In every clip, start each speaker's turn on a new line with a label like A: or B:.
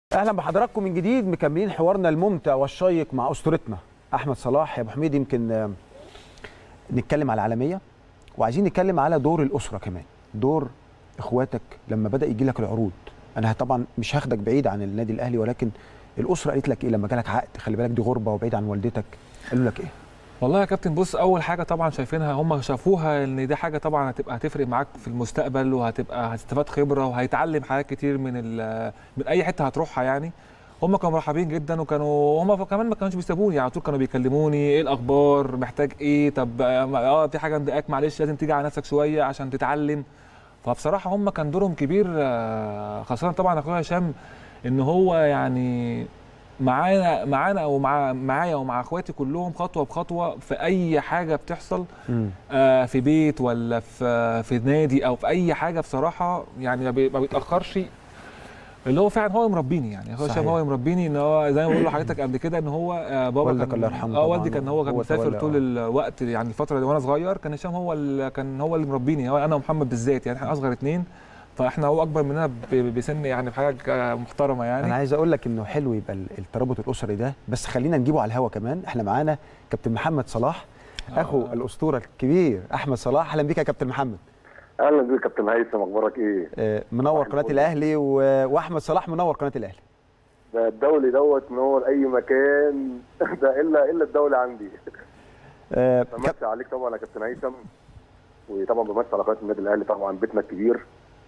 A: اهلا بحضراتكم من جديد مكملين حوارنا الممتع والشيق مع اسطورتنا احمد صلاح يا ابو حميد يمكن آه، نتكلم على العالميه وعايزين نتكلم على دور الاسره كمان دور اخواتك لما بدا يجي لك العروض انا طبعا مش هاخدك بعيد عن النادي الاهلي ولكن الاسره قالت لك ايه لما جالك عقد خلي بالك دي غربه وبعيد عن والدتك قالوا لك ايه
B: والله يا كابتن بص اول حاجه طبعا شايفينها هم شافوها ان دي حاجه طبعا هتبقى هتفرق معاك في المستقبل وهتبقى هتستفاد خبره وهيتعلم حاجات كتير من ال- من اي حته هتروحها يعني هم كانوا مرحبين جدا وكانوا هم كمان ما كانوش بيسيبوني يعني على طول كانوا بيكلموني ايه الاخبار محتاج ايه طب اه في حاجه مضايقاك معلش لازم تيجي على نفسك شويه عشان تتعلم فبصراحه هم كان دورهم كبير آه، خاصه طبعا اخويا هشام ان هو يعني معانا معانا او مع معايا ومع اخواتي كلهم خطوه بخطوه في اي حاجه بتحصل آه، في بيت ولا في في نادي او في اي حاجه بصراحه يعني ما بي- ما بيتاخرش اللي هو فعلا هو مربيني يعني هو
A: صحيح.
B: شايف هو مربيني ان هو زي ما بقول لحضرتك قبل كده ان هو آه، بابا
A: والدك
B: كان
A: الله يرحمه
B: اه
A: طبعاً،
B: والدي كان هو كان
A: هو
B: مسافر
A: تولى،
B: طول
A: آه.
B: الوقت يعني الفتره دي وانا صغير كان هشام هو اللي كان هو اللي مربيني هو انا ومحمد بالذات يعني احنا اصغر اتنين فاحنا هو اكبر مننا ب- بسن يعني بحاجه محترمه يعني
A: انا عايز اقول لك انه حلو يبقى ال- الترابط الاسري ده بس خلينا نجيبه على الهوا كمان احنا معانا كابتن محمد صلاح اخو
B: آه.
A: الاسطوره الكبير احمد صلاح اهلا بيك يا كابتن محمد
C: اهلا بيك يا كابتن هيثم اخبارك ايه؟
A: آه، منور قناه الاهلي و- واحمد صلاح منور قناه الاهلي
C: ده الدولي دوت منور اي مكان ده الا الا الدولي عندي
A: آه، كاب-
C: بمسي عليك طبعا يا كابتن هيثم وطبعا بمسي على قناه النادي الاهلي طبعا بيتنا الكبير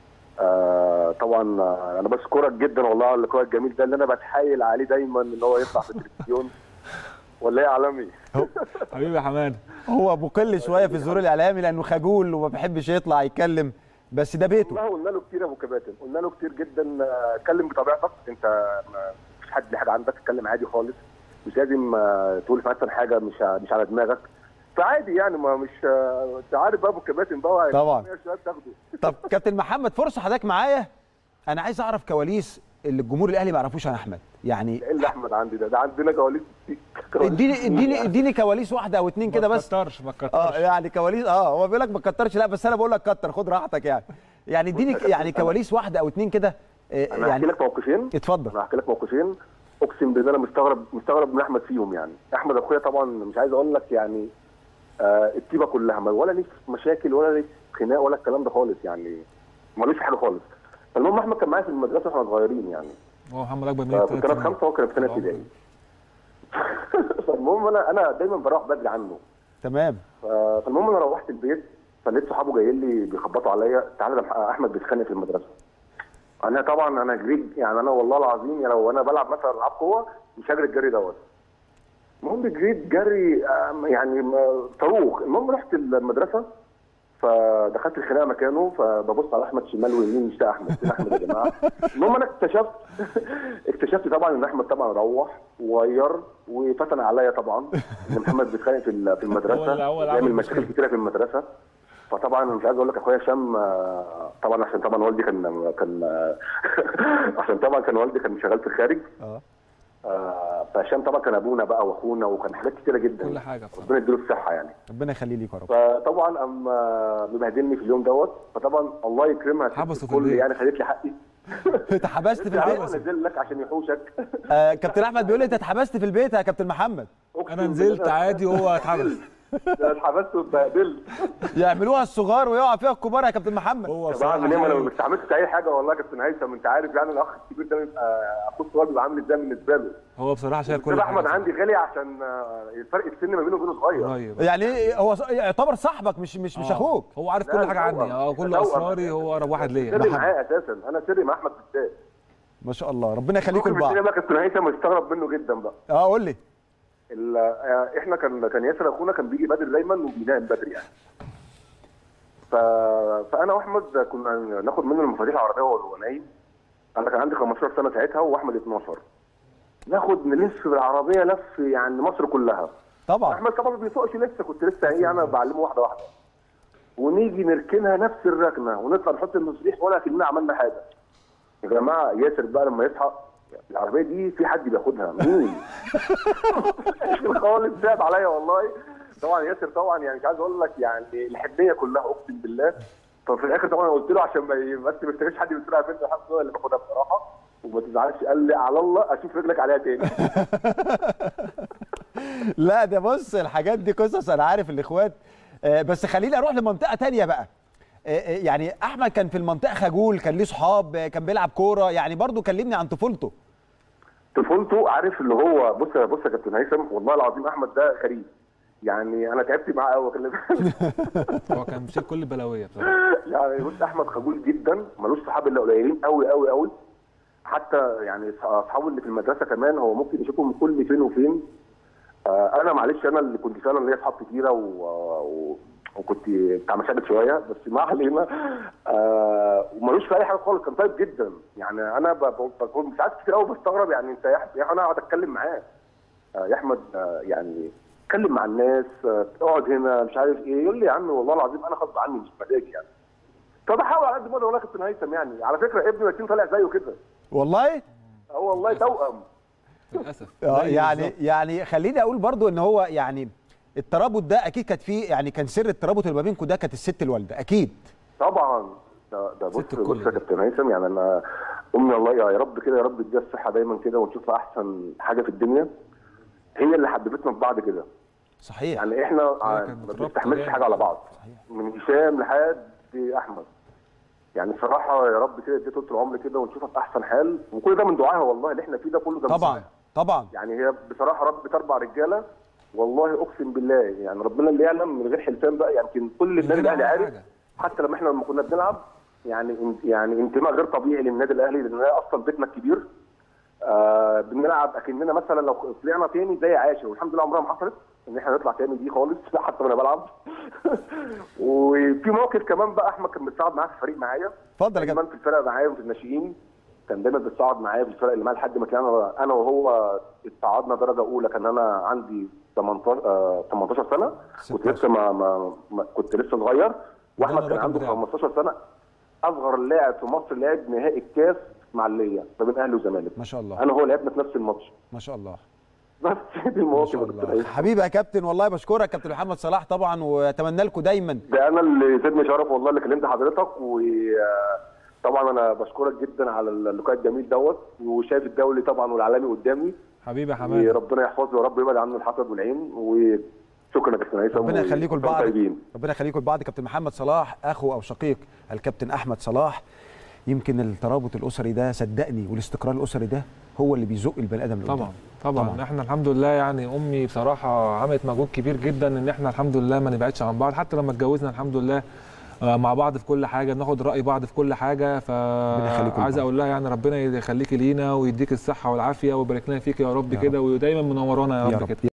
C: آه طبعا آه، انا بشكرك جدا والله على اللقاء الجميل ده اللي انا بتحايل عليه دايما ان هو يطلع في التلفزيون ولا ايه يا عالمي؟
B: حبيبي يا حماد
A: هو مقل شويه في الظهور الاعلامي لانه خجول وما بيحبش يطلع يتكلم بس ده بيته
C: والله قلنا له كتير يا ابو كباتن قلنا له كتير جدا آه، اتكلم بطبيعتك انت ما مفيش حد ليه حاجه عندك اتكلم عادي خالص مش لازم آه، تقول مثلا حاجه مش ع- مش على دماغك فعادي يعني ما مش آه، انت عارف بقى ابو كباتن بقى
A: طبعا.
C: شويه تاخده
A: طب كابتن محمد فرصه حضرتك معايا انا عايز اعرف كواليس اللي الجمهور الاهلي ما يعرفوش عن احمد يعني
C: ايه اللي احمد عندي ده ده عندنا كواليس كواليس
A: اديني اديني اديني كواليس واحده او اتنين كده
B: ما
A: بس
B: تكترش ما تكترش
A: اه يعني كواليس اه هو بيقول لك ما تكترش لا بس انا بقول لك كتر خد راحتك يعني يعني اديني
C: بص يا
A: يعني
C: كابتن،
A: كواليس واحده او اتنين كده آه،
C: انا هحكي
A: يعني
C: لك موقفين
A: اتفضل
C: انا هحكي لك موقفين اقسم بالله انا مستغرب مستغرب من احمد فيهم يعني احمد اخويا طبعا مش عايز اقول لك يعني آه التيبه كلها ما- ولا ليه مشاكل ولا ليه خناق ولا الكلام ده خالص يعني ملوش في حاجه خالص المهم احمد كان معايا في المدرسه واحنا صغيرين يعني
B: هو محمد اكبر مني
C: كنت انا في خمسه وهو كان في ثانيه
B: طبعاً.
C: ابتدائي فالمهم انا انا دايما بروح بدري عنه
A: تمام
C: ف- فالمهم انا روحت البيت فلقيت صحابه جايين لي بيخبطوا عليا تعالى ده مح- احمد بيتخانق في المدرسه انا طبعا انا جريت يعني انا والله العظيم يعني لو انا بلعب مثلا العاب قوه مش هجري الجري دوت المهم جريت جري آم، يعني ما- صاروخ المهم رحت المدرسه فدخلت الخناقه مكانه فببص على احمد شمال ويمين مش ده احمد فين احمد يا جماعه المهم انا اكتشفت اكتشفت طبعا ان احمد طبعا روح وغير وفتن عليا طبعا ان محمد بيتخانق في ال- في
B: هو اللي-
C: المدرسه
B: هو اللي
C: بيعمل
B: عمل
C: مشاكل
B: مشكلة.
C: كتيره في المدرسه فطبعا أنا مش عايز اقول لك اخويا هشام آه، طبعا عشان طبعا والدي كان كان آه، عشان طبعا كان والدي كان شغال في الخارج
A: اه
C: آه، فهشام طبعا كان ابونا بقى واخونا وكان حاجات كتيره جدا
B: كل حاجه بصراحه
C: ربنا يديله الصحه يعني
A: ربنا يخليه ليك يا رب
C: فطبعا قام آه، مبهدلني في اليوم دوت فطبعا الله يكرمها ست
B: حبسه في
C: الكل
B: البيت.
C: يعني خدت لي حقي
A: انت اتحبست في
C: تعالى
A: البيت
C: انزل لك عشان يحوشك
A: آه كابتن احمد بيقول لي انت اتحبست في البيت يا كابتن محمد
B: انا نزلت عادي وهو اتحبس
C: انا اتحبست واتبهدلت
A: يعملوها الصغار ويقع فيها الكبار يا كابتن محمد
B: هو
C: طب
B: بصراحه
C: اعمل ايه ما انا ما
B: حاجة-
C: بستعملش اي حاجه والله يا كابتن هيثم انت عارف يعني الاخ الكبير ده بيبقى اخوه الصغير بيبقى عامل ازاي بالنسبه له
B: هو بصراحه شايل كل
C: كل
B: حاجه
C: احمد عندي غالي عشان آه، الفرق السن ما بينه وبينه صغير
B: قريب
A: يعني إيه هو ص- يعتبر صاحبك مش مش مش
B: آه.
A: اخوك
B: هو عارف
C: لا،
B: كل حاجه
C: توأم.
B: عني اه كل
C: توأم.
B: اسراري هو اقرب واحد ليا
C: سري
B: محمد.
C: معاه اساسا انا سري مع احمد بالذات
A: ما شاء الله ربنا يخليكم
C: ممكن
A: لبعض
C: الدنيا بقى كابتن هيثم مستغرب منه جدا بقى
A: اه قول لي
C: ال- آه، احنا كان كان ياسر اخونا كان بيجي بدري دايما وبينام بدري يعني ف... فانا واحمد كنا ناخد منه المفاتيح العربيه وهو نايم انا كان عندي 15 سنه ساعتها واحمد 12 ناخد نلف بالعربيه لف يعني مصر كلها
A: طبعا
C: احمد طبعا ما بيسوقش لسه كنت لسه ايه انا بعلمه واحده واحده ونيجي نركنها نفس الركنه ونطلع نحط المصابيح ولا كلنا عملنا حاجه يا جماعه ياسر بقى لما يصحى العربيه دي في حد بياخدها مين؟ خالص تعب عليا والله طبعا ياسر طبعا يعني مش عايز اقول لك يعني الحنيه كلها اقسم بالله ففي الاخر طبعا قلت له عشان ما ي- بس ما يفتكرش حد بيسرقها منه الحمد لله اللي باخدها بصراحه وما تزعلش قال لي على الله اشوف رجلك عليها تاني
A: لا ده بص الحاجات دي قصص انا عارف الاخوات آه، بس خليني اروح لمنطقه تانية بقى آه، آه، يعني احمد كان في المنطقه خجول كان ليه صحاب آه، كان بيلعب كوره يعني برضو كلمني عن طفولته
C: طفولته عارف اللي هو بص بص يا كابتن هيثم والله العظيم احمد ده غريب يعني انا تعبت معاه قوي خلي بالك
B: هو كان بيشيل كل البلاويه بصراحه
C: يعني بص احمد خجول جدا ملوش صحاب الا قليلين قوي قوي قوي حتى يعني اصحابه اللي في المدرسه كمان هو ممكن يشوفهم كل فين وفين آه انا معلش انا اللي كنت فعلا ليا اصحاب كتيره و... و... وكنت بتاع مشاكل شويه بس ما علينا آه وملوش في اي حاجه خالص كان طيب جدا يعني انا ب- ب- بكون ساعات كتير قوي بستغرب يعني انت يا أحمد- يا أحمد انا اقعد اتكلم معاه آه يا احمد آه يعني اتكلم مع الناس آه، اقعد هنا مش عارف ايه يقول لي يا عم والله العظيم انا غصب عني مش مزاجي يعني فبحاول على قد ما اقدر والله يا كابتن هيثم يعني على فكره ابني ياسين طالع زيه كده
A: والله
C: هو والله توأم
B: للاسف
A: آه،
B: زيه
A: يعني
B: بالظبط.
A: يعني خليني اقول برضو ان هو يعني الترابط ده اكيد كانت فيه يعني كان سر الترابط اللي ما بينكم ده كانت الست الوالده اكيد
C: طبعا ده ده بص
B: ست الكل
C: بص يا
B: دي.
C: كابتن هيثم يعني انا امي الله يا رب كده يا رب تديها الصحه دايما كده ونشوفها احسن حاجه في الدنيا هي اللي حببتنا في بعض كده
A: صحيح
C: يعني احنا ع-
B: كانت
C: ما
B: بتربط
C: بنستحملش
B: جامد.
C: حاجه على بعض
A: صحيح.
C: من هشام لحد احمد يعني صراحه يا رب كده اديها طول العمر كده ونشوفها في احسن حال وكل ده من دعائها والله اللي احنا فيه ده كله ده من
A: طبعا
C: دعائها.
A: طبعا
C: يعني هي بصراحه ربت اربع رجاله والله اقسم بالله يعني ربنا اللي يعلم من غير حلفان بقى يمكن كل النادي
B: غير
C: الاهلي
B: أي
C: عارف
B: حاجة.
C: حتى لما احنا لما كنا بنلعب يعني ان- يعني انتماء غير طبيعي للنادي الاهلي لان هي اصلا بيتنا الكبير آه بنلعب اكننا مثلا لو طلعنا تاني زي عاشر والحمد لله عمرها ما حصلت ان احنا نطلع تاني دي خالص لا حتى وانا بلعب وفي موقف كمان بقى احمد كان بيتصعد معايا في الفريق معايا
A: اتفضل يا
C: دايما
A: كابتن
C: في الفرق معايا وفي الناشئين كان دايما بيتصعد معايا في الفرق اللي معايا لحد ما طلعنا انا وهو اتصعدنا درجه اولى كان انا عندي 18 آه 18 سنه كنت
A: 16.
C: لسه ما, ما, ما كنت لسه صغير واحمد كان
B: الرقم
C: عنده
B: بتاعه.
C: 15 سنه اصغر لاعب في مصر لعب نهائي الكاس مع اللية ما بين اهلي وزمالك
A: ما شاء الله
C: انا وهو لعبنا في نفس الماتش
A: ما شاء الله
C: بس دي
A: ما
C: المواقف
A: شاء
C: اللي
A: الله
C: بتبقى-
A: حبيبي يا كابتن والله بشكرك كابتن محمد صلاح طبعا واتمنى لكم دايما
C: ده انا اللي زدني شرف والله اللي كلمت حضرتك وطبعا انا بشكرك جدا على اللقاء الجميل دوت وشايف الدولي طبعا والعالمي قدامي
B: حبيبي يا حماده
C: وربنا يحفظه يا رب يبعد عنه الحسد والعين وشكرا يا كابتن هيثم
A: ربنا يخليكم
C: وكلكم
A: لبعض
C: طيبين
A: ربنا يخليكم لبعض كابتن محمد صلاح اخو او شقيق الكابتن احمد صلاح يمكن الترابط الاسري ده صدقني والاستقرار الاسري ده هو اللي بيزق البني ادم لقدام.
B: طبعا طبعا,
A: طبعاً.
B: طبعا احنا الحمد لله يعني امي بصراحه عملت مجهود كبير جدا ان احنا الحمد لله ما نبعدش عن بعض حتى لما اتجوزنا الحمد لله آه، مع بعض في كل حاجه بناخد راي بعض في كل حاجه ف
A: يخليكم
B: عايز
A: لبعض.
B: اقول لها يعني ربنا يخليكي لينا ويديك الصحه والعافيه ويبارك لنا فيك يا رب
A: يا
B: كده ودايما منورانا يا
A: يا
B: رب
A: رب.
B: كده